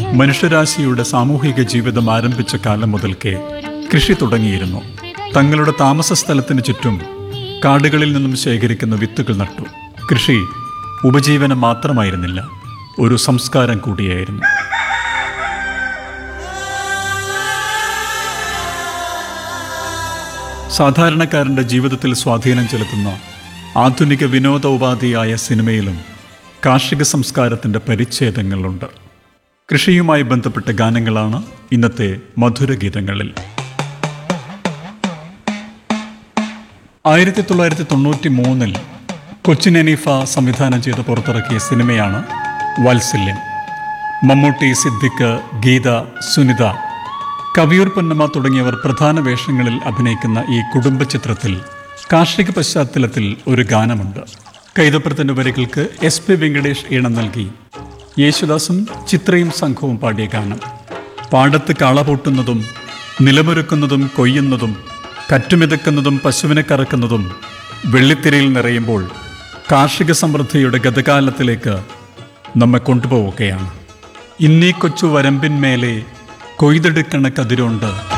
മനുഷ്യരാശിയുടെ സാമൂഹിക ജീവിതം ആരംഭിച്ച കാലം മുതൽക്കേ കൃഷി തുടങ്ങിയിരുന്നു തങ്ങളുടെ താമസ സ്ഥലത്തിന് ചുറ്റും കാടുകളിൽ നിന്നും ശേഖരിക്കുന്ന വിത്തുകൾ നട്ടു കൃഷി ഉപജീവനം മാത്രമായിരുന്നില്ല ഒരു സംസ്കാരം കൂടിയായിരുന്നു സാധാരണക്കാരൻ്റെ ജീവിതത്തിൽ സ്വാധീനം ചെലുത്തുന്ന ആധുനിക വിനോദ ഉപാധിയായ സിനിമയിലും കാർഷിക സംസ്കാരത്തിൻ്റെ പരിച്ഛേദങ്ങളുണ്ട് കൃഷിയുമായി ബന്ധപ്പെട്ട ഗാനങ്ങളാണ് ഇന്നത്തെ മധുരഗീതങ്ങളിൽ ആയിരത്തി തൊള്ളായിരത്തി തൊണ്ണൂറ്റി മൂന്നിൽ കൊച്ചിൻ അനീഫ സംവിധാനം ചെയ്ത് പുറത്തിറക്കിയ സിനിമയാണ് വാത്സല്യം മമ്മൂട്ടി സിദ്ദിഖ് ഗീത സുനിത കവിയൂർ പൊന്നമ്മ തുടങ്ങിയവർ പ്രധാന വേഷങ്ങളിൽ അഭിനയിക്കുന്ന ഈ കുടുംബ ചിത്രത്തിൽ കാർഷിക പശ്ചാത്തലത്തിൽ ഒരു ഗാനമുണ്ട് കൈതപ്രത്തിന്റെ വരികൾക്ക് എസ് പി വെങ്കടേഷ് ഈണം നൽകി യേശുദാസും ചിത്രയും സംഘവും പാടിയ ഗാനം പാടത്ത് കള പൊട്ടുന്നതും നിലമൊരുക്കുന്നതും കൊയ്യുന്നതും കറ്റുമിതക്കുന്നതും പശുവിനെ കറക്കുന്നതും വെള്ളിത്തിരയിൽ നിറയുമ്പോൾ കാർഷിക സമൃദ്ധിയുടെ ഗതകാലത്തിലേക്ക് നമ്മെ കൊണ്ടുപോവുകയാണ് ഇന്നീ കൊച്ചു വരമ്പിന്മേലെ കൊയ്തെടുക്കണ കതിരോണ്ട്